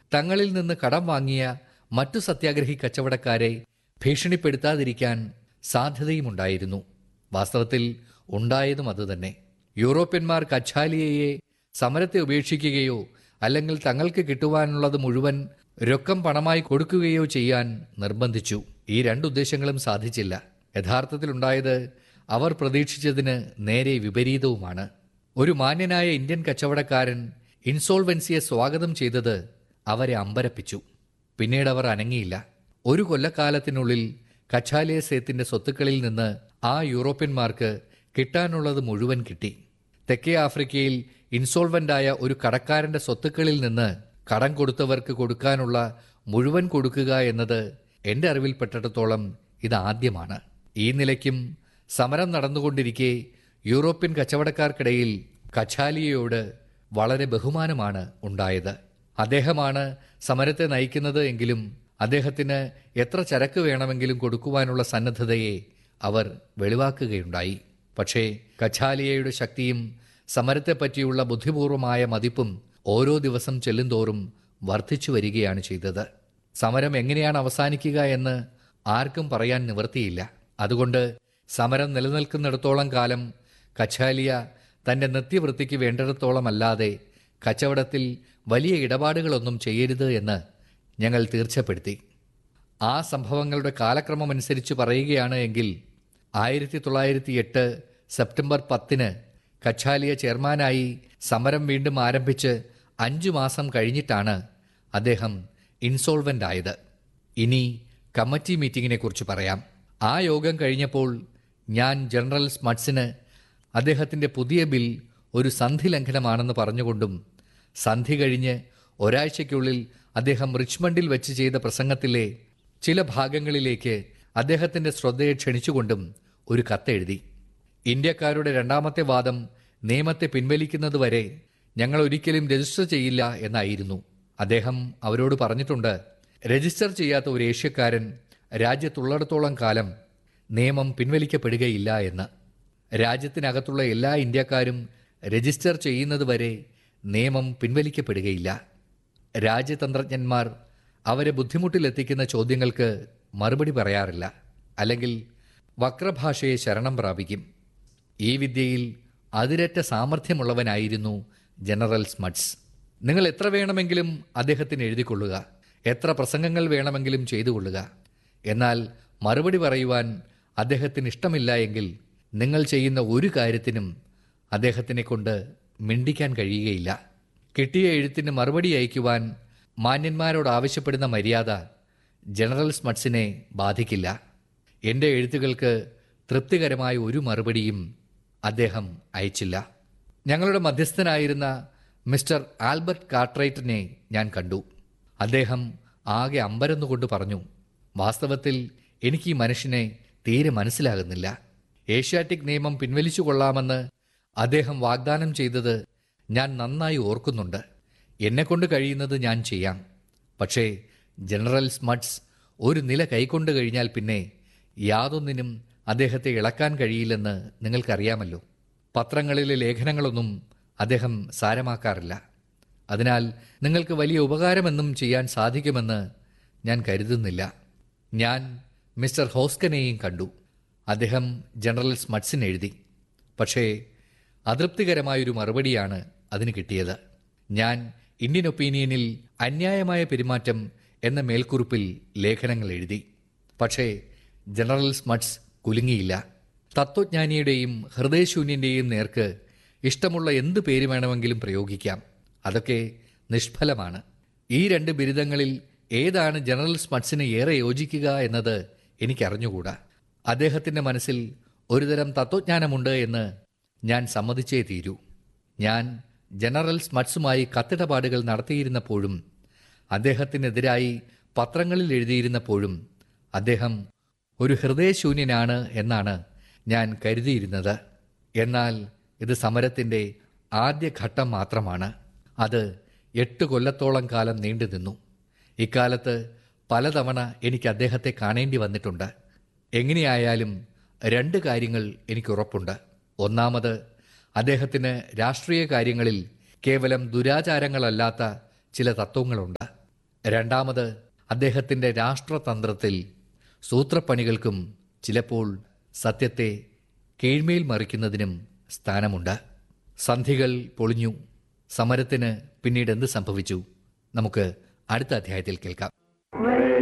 തങ്ങളിൽ നിന്ന് കടം വാങ്ങിയ മറ്റു സത്യാഗ്രഹി കച്ചവടക്കാരെ ഭീഷണിപ്പെടുത്താതിരിക്കാൻ സാധ്യതയുമുണ്ടായിരുന്നു വാസ്തവത്തിൽ ഉണ്ടായതും അതുതന്നെ യൂറോപ്യന്മാർ കച്ചാലിയയെ സമരത്തെ ഉപേക്ഷിക്കുകയോ അല്ലെങ്കിൽ തങ്ങൾക്ക് കിട്ടുവാനുള്ളത് മുഴുവൻ രൊക്കം പണമായി കൊടുക്കുകയോ ചെയ്യാൻ നിർബന്ധിച്ചു ഈ രണ്ടുദ്ദേശങ്ങളും സാധിച്ചില്ല യഥാർത്ഥത്തിലുണ്ടായത് അവർ പ്രതീക്ഷിച്ചതിന് നേരെ വിപരീതവുമാണ് ഒരു മാന്യനായ ഇന്ത്യൻ കച്ചവടക്കാരൻ ഇൻസോൾവൻസിയെ സ്വാഗതം ചെയ്തത് അവരെ അമ്പരപ്പിച്ചു പിന്നീട് അവർ അനങ്ങിയില്ല ഒരു കൊല്ലക്കാലത്തിനുള്ളിൽ കച്ചാലിയ സേത്തിന്റെ സ്വത്തുക്കളിൽ നിന്ന് ആ യൂറോപ്യന്മാർക്ക് കിട്ടാനുള്ളത് മുഴുവൻ കിട്ടി തെക്കേ ആഫ്രിക്കയിൽ ഇൻസോൾവന്റായ ഒരു കടക്കാരന്റെ സ്വത്തുക്കളിൽ നിന്ന് കടം കൊടുത്തവർക്ക് കൊടുക്കാനുള്ള മുഴുവൻ കൊടുക്കുക എന്നത് എന്റെ അറിവിൽപ്പെട്ടിടത്തോളം ഇതാദ്യമാണ് ഈ നിലയ്ക്കും സമരം നടന്നുകൊണ്ടിരിക്കെ യൂറോപ്യൻ കച്ചവടക്കാർക്കിടയിൽ കച്ചാലിയയോട് വളരെ ബഹുമാനമാണ് ഉണ്ടായത് അദ്ദേഹമാണ് സമരത്തെ നയിക്കുന്നത് എങ്കിലും അദ്ദേഹത്തിന് എത്ര ചരക്ക് വേണമെങ്കിലും കൊടുക്കുവാനുള്ള സന്നദ്ധതയെ അവർ വെളിവാക്കുകയുണ്ടായി പക്ഷേ കച്ചാലിയയുടെ ശക്തിയും സമരത്തെപ്പറ്റിയുള്ള ബുദ്ധിപൂർവമായ മതിപ്പും ഓരോ ദിവസം ചെല്ലുന്തോറും വർദ്ധിച്ചു വരികയാണ് ചെയ്തത് സമരം എങ്ങനെയാണ് അവസാനിക്കുക എന്ന് ആർക്കും പറയാൻ നിവൃത്തിയില്ല അതുകൊണ്ട് സമരം നിലനിൽക്കുന്നിടത്തോളം കാലം കച്ചാലിയ തന്റെ നിത്യവൃത്തിക്ക് വേണ്ടിടത്തോളം അല്ലാതെ കച്ചവടത്തിൽ വലിയ ഇടപാടുകളൊന്നും ചെയ്യരുത് എന്ന് ഞങ്ങൾ തീർച്ചപ്പെടുത്തി ആ സംഭവങ്ങളുടെ കാലക്രമമനുസരിച്ച് പറയുകയാണ് എങ്കിൽ ആയിരത്തി തൊള്ളായിരത്തി എട്ട് സെപ്റ്റംബർ പത്തിന് കച്ചാലിയ ചെയർമാനായി സമരം വീണ്ടും ആരംഭിച്ച് അഞ്ചു മാസം കഴിഞ്ഞിട്ടാണ് അദ്ദേഹം ഇൻസോൾവൻ്റ് ആയത് ഇനി കമ്മിറ്റി മീറ്റിംഗിനെ കുറിച്ച് പറയാം ആ യോഗം കഴിഞ്ഞപ്പോൾ ഞാൻ ജനറൽ സ്മട്സിന് അദ്ദേഹത്തിൻ്റെ പുതിയ ബിൽ ഒരു സന്ധി ലംഘനമാണെന്ന് പറഞ്ഞുകൊണ്ടും സന്ധി കഴിഞ്ഞ് ഒരാഴ്ചയ്ക്കുള്ളിൽ അദ്ദേഹം റിച്ച്മണ്ടിൽ വെച്ച് ചെയ്ത പ്രസംഗത്തിലെ ചില ഭാഗങ്ങളിലേക്ക് അദ്ദേഹത്തിന്റെ ശ്രദ്ധയെ ക്ഷണിച്ചുകൊണ്ടും ഒരു കത്തെഴുതി ഇന്ത്യക്കാരുടെ രണ്ടാമത്തെ വാദം നിയമത്തെ പിൻവലിക്കുന്നതുവരെ ഞങ്ങൾ ഒരിക്കലും രജിസ്റ്റർ ചെയ്യില്ല എന്നായിരുന്നു അദ്ദേഹം അവരോട് പറഞ്ഞിട്ടുണ്ട് രജിസ്റ്റർ ചെയ്യാത്ത ഒരു ഏഷ്യക്കാരൻ രാജ്യത്തുള്ളിടത്തോളം കാലം നിയമം പിൻവലിക്കപ്പെടുകയില്ല എന്ന് രാജ്യത്തിനകത്തുള്ള എല്ലാ ഇന്ത്യക്കാരും രജിസ്റ്റർ ചെയ്യുന്നതുവരെ നിയമം പിൻവലിക്കപ്പെടുകയില്ല രാജ്യതന്ത്രജ്ഞന്മാർ അവരെ ബുദ്ധിമുട്ടിലെത്തിക്കുന്ന ചോദ്യങ്ങൾക്ക് മറുപടി പറയാറില്ല അല്ലെങ്കിൽ വക്രഭാഷയെ ശരണം പ്രാപിക്കും ഈ വിദ്യയിൽ അതിരറ്റ സാമർഥ്യമുള്ളവനായിരുന്നു ജനറൽ സ്മട്സ് നിങ്ങൾ എത്ര വേണമെങ്കിലും അദ്ദേഹത്തിന് എഴുതിക്കൊള്ളുക എത്ര പ്രസംഗങ്ങൾ വേണമെങ്കിലും ചെയ്തു കൊള്ളുക എന്നാൽ മറുപടി പറയുവാൻ അദ്ദേഹത്തിന് ഇഷ്ടമില്ല എങ്കിൽ നിങ്ങൾ ചെയ്യുന്ന ഒരു കാര്യത്തിനും അദ്ദേഹത്തിനെ കൊണ്ട് മിണ്ടിക്കാൻ കഴിയുകയില്ല കിട്ടിയ എഴുത്തിന് മറുപടി അയക്കുവാൻ മാന്യന്മാരോട് ആവശ്യപ്പെടുന്ന മര്യാദ ജനറൽ സ്മട്സിനെ ബാധിക്കില്ല എൻ്റെ എഴുത്തുകൾക്ക് തൃപ്തികരമായ ഒരു മറുപടിയും അദ്ദേഹം അയച്ചില്ല ഞങ്ങളുടെ മധ്യസ്ഥനായിരുന്ന മിസ്റ്റർ ആൽബർട്ട് കാർട്രൈറ്റിനെ ഞാൻ കണ്ടു അദ്ദേഹം ആകെ അമ്പരന്നുകൊണ്ട് പറഞ്ഞു വാസ്തവത്തിൽ എനിക്ക് ഈ മനുഷ്യനെ തീരെ മനസ്സിലാകുന്നില്ല ഏഷ്യാറ്റിക് നിയമം പിൻവലിച്ചു കൊള്ളാമെന്ന് അദ്ദേഹം വാഗ്ദാനം ചെയ്തത് ഞാൻ നന്നായി ഓർക്കുന്നുണ്ട് എന്നെക്കൊണ്ട് കഴിയുന്നത് ഞാൻ ചെയ്യാം പക്ഷേ ജനറൽ സ്മട്സ് ഒരു നില കൈക്കൊണ്ട് കഴിഞ്ഞാൽ പിന്നെ യാതൊന്നിനും അദ്ദേഹത്തെ ഇളക്കാൻ കഴിയില്ലെന്ന് നിങ്ങൾക്കറിയാമല്ലോ പത്രങ്ങളിലെ ലേഖനങ്ങളൊന്നും അദ്ദേഹം സാരമാക്കാറില്ല അതിനാൽ നിങ്ങൾക്ക് വലിയ ഉപകാരമെന്നും ചെയ്യാൻ സാധിക്കുമെന്ന് ഞാൻ കരുതുന്നില്ല ഞാൻ മിസ്റ്റർ ഹോസ്കനെയും കണ്ടു അദ്ദേഹം ജനറൽ സ്മട്സിന് എഴുതി പക്ഷേ അതൃപ്തികരമായൊരു മറുപടിയാണ് അതിന് കിട്ടിയത് ഞാൻ ഇന്ത്യൻ ഒപ്പീനിയനിൽ അന്യായമായ പെരുമാറ്റം എന്ന മേൽക്കുറിപ്പിൽ ലേഖനങ്ങൾ എഴുതി പക്ഷേ ജനറൽ സ്മട്സ് കുലുങ്ങിയില്ല തത്വജ്ഞാനിയുടെയും ഹൃദയശൂന്യന്റെയും നേർക്ക് ഇഷ്ടമുള്ള എന്ത് പേര് വേണമെങ്കിലും പ്രയോഗിക്കാം അതൊക്കെ നിഷ്ഫലമാണ് ഈ രണ്ട് ബിരുദങ്ങളിൽ ഏതാണ് ജനറൽ സ്മട്സിന് ഏറെ യോജിക്കുക എന്നത് എനിക്കറിഞ്ഞുകൂടാ അദ്ദേഹത്തിന്റെ മനസ്സിൽ ഒരുതരം തത്വജ്ഞാനമുണ്ട് എന്ന് ഞാൻ സമ്മതിച്ചേ തീരൂ ഞാൻ ജനറൽ സ്മട്സുമായി കത്തിടപാടുകൾ നടത്തിയിരുന്നപ്പോഴും അദ്ദേഹത്തിനെതിരായി പത്രങ്ങളിൽ എഴുതിയിരുന്നപ്പോഴും അദ്ദേഹം ഒരു ഹൃദയശൂന്യനാണ് എന്നാണ് ഞാൻ കരുതിയിരുന്നത് എന്നാൽ ഇത് സമരത്തിന്റെ ആദ്യ ഘട്ടം മാത്രമാണ് അത് എട്ട് കൊല്ലത്തോളം കാലം നീണ്ടുനിന്നു ഇക്കാലത്ത് പലതവണ എനിക്ക് അദ്ദേഹത്തെ കാണേണ്ടി വന്നിട്ടുണ്ട് എങ്ങനെയായാലും രണ്ട് കാര്യങ്ങൾ എനിക്ക് ഉറപ്പുണ്ട് ഒന്നാമത് അദ്ദേഹത്തിന് രാഷ്ട്രീയ കാര്യങ്ങളിൽ കേവലം ദുരാചാരങ്ങളല്ലാത്ത ചില തത്വങ്ങളുണ്ട് രണ്ടാമത് അദ്ദേഹത്തിൻ്റെ രാഷ്ട്രതന്ത്രത്തിൽ സൂത്രപ്പണികൾക്കും ചിലപ്പോൾ സത്യത്തെ കീഴ്മേൽ മറിക്കുന്നതിനും സ്ഥാനമുണ്ട് സന്ധികൾ പൊളിഞ്ഞു സമരത്തിന് പിന്നീട് എന്ത് സംഭവിച്ചു നമുക്ക് അടുത്ത അധ്യായത്തിൽ കേൾക്കാം